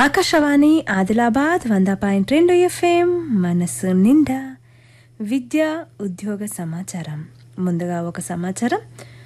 ఆకాశవాణి ఆదిలాబాద్ వంద పాయింట్ రెండు ఎఫ్ఎం మనసు నిండా విద్య ఉద్యోగ సమాచారం ముందుగా ఒక సమాచారం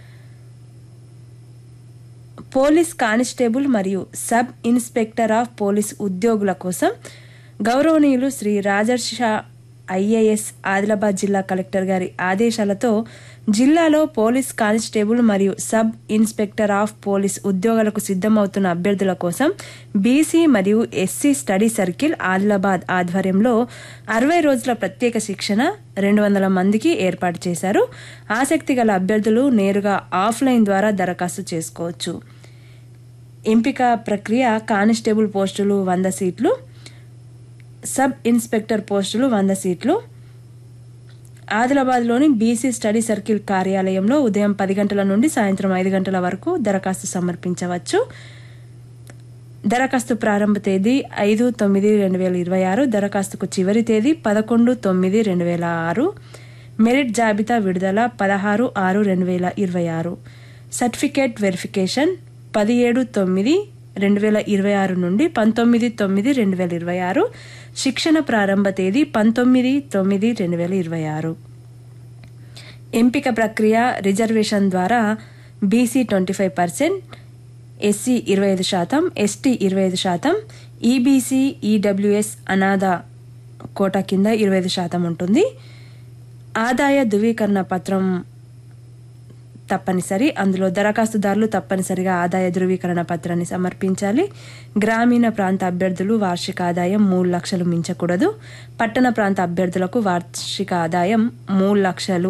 పోలీస్ కానిస్టేబుల్ మరియు సబ్ ఇన్స్పెక్టర్ ఆఫ్ పోలీస్ ఉద్యోగుల కోసం గౌరవనీయులు శ్రీ రాజర్షా ఐఏఎస్ ఆదిలాబాద్ జిల్లా కలెక్టర్ గారి ఆదేశాలతో జిల్లాలో పోలీస్ కానిస్టేబుల్ మరియు సబ్ ఇన్స్పెక్టర్ ఆఫ్ పోలీస్ ఉద్యోగాలకు సిద్ధమవుతున్న అభ్యర్థుల కోసం బీసీ మరియు ఎస్సీ స్టడీ సర్కిల్ ఆదిలాబాద్ ఆధ్వర్యంలో అరవై రోజుల ప్రత్యేక శిక్షణ రెండు వందల మందికి ఏర్పాటు చేశారు ఆసక్తి గల అభ్యర్థులు నేరుగా ఆఫ్లైన్ ద్వారా దరఖాస్తు చేసుకోవచ్చు ఎంపిక ప్రక్రియ కానిస్టేబుల్ పోస్టులు వంద సీట్లు సబ్ ఇన్స్పెక్టర్ పోస్టులు వంద సీట్లు ఆదిలాబాద్లోని బీసీ స్టడీ సర్కిల్ కార్యాలయంలో ఉదయం పది గంటల నుండి సాయంత్రం ఐదు గంటల వరకు దరఖాస్తు సమర్పించవచ్చు దరఖాస్తు ప్రారంభ తేదీ ఐదు తొమ్మిది రెండు వేల ఇరవై ఆరు దరఖాస్తుకు చివరి తేదీ పదకొండు తొమ్మిది రెండు వేల ఆరు మెరిట్ జాబితా విడుదల పదహారు ఆరు రెండు వేల ఇరవై ఆరు సర్టిఫికేట్ వెరిఫికేషన్ పదిహేడు తొమ్మిది రెండు వేల ఇరవై ఆరు నుండి పంతొమ్మిది తొమ్మిది రెండు వేల ఇరవై ఆరు శిక్షణ ప్రారంభ తేదీ పంతొమ్మిది తొమ్మిది రెండు వేల ఇరవై ఆరు ఎంపిక ప్రక్రియ రిజర్వేషన్ ద్వారా BC twenty five percent SC ఇరవై ఐదు శాతం ఎస్టీ ఇరవై ఐదు శాతం ఈబీసీ ఈడబ్ల్యూఎస్ అనాథ కోటా కింద ఇరవై ఐదు శాతం ఉంటుంది ఆదాయ ధృవీకరణ పత్రం తప్పనిసరి అందులో దరఖాస్తుదారులు తప్పనిసరిగా ఆదాయ ధృవీకరణ పత్రాన్ని సమర్పించాలి గ్రామీణ ప్రాంత అభ్యర్థులు వార్షిక ఆదాయం మూడు లక్షలు మించకూడదు పట్టణ ప్రాంత అభ్యర్థులకు వార్షిక ఆదాయం మూడు లక్షలు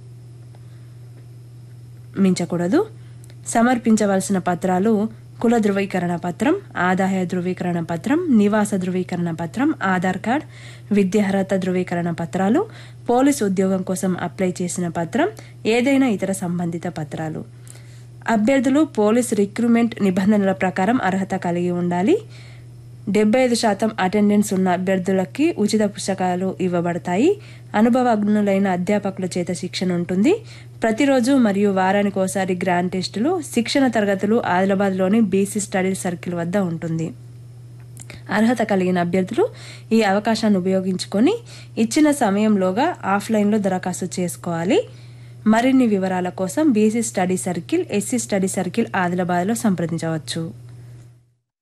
మించకూడదు సమర్పించవలసిన పత్రాలు కుల ధృవీకరణ పత్రం ఆదాయ ధృవీకరణ పత్రం నివాస ధృవీకరణ పత్రం ఆధార్ కార్డ్ విద్యార్హత ధృవీకరణ పత్రాలు పోలీసు ఉద్యోగం కోసం అప్లై చేసిన పత్రం ఏదైనా ఇతర సంబంధిత పత్రాలు అభ్యర్థులు పోలీస్ రిక్రూట్మెంట్ నిబంధనల ప్రకారం అర్హత కలిగి ఉండాలి డెబ్బై ఐదు శాతం అటెండెన్స్ ఉన్న అభ్యర్థులకి ఉచిత పుస్తకాలు ఇవ్వబడతాయి అనుభవజ్ఞులైన అధ్యాపకుల చేత శిక్షణ ఉంటుంది ప్రతిరోజు మరియు వారానికి ఒకసారి గ్రాండ్ టెస్టులు శిక్షణ తరగతులు ఆదిలాబాద్లోని బీసీ స్టడీ సర్కిల్ వద్ద ఉంటుంది అర్హత కలిగిన అభ్యర్థులు ఈ అవకాశాన్ని ఉపయోగించుకొని ఇచ్చిన సమయంలోగా ఆఫ్లైన్లో దరఖాస్తు చేసుకోవాలి మరిన్ని వివరాల కోసం BC study circle SC study circle ఆదిలాబాద్లో సంప్రదించవచ్చు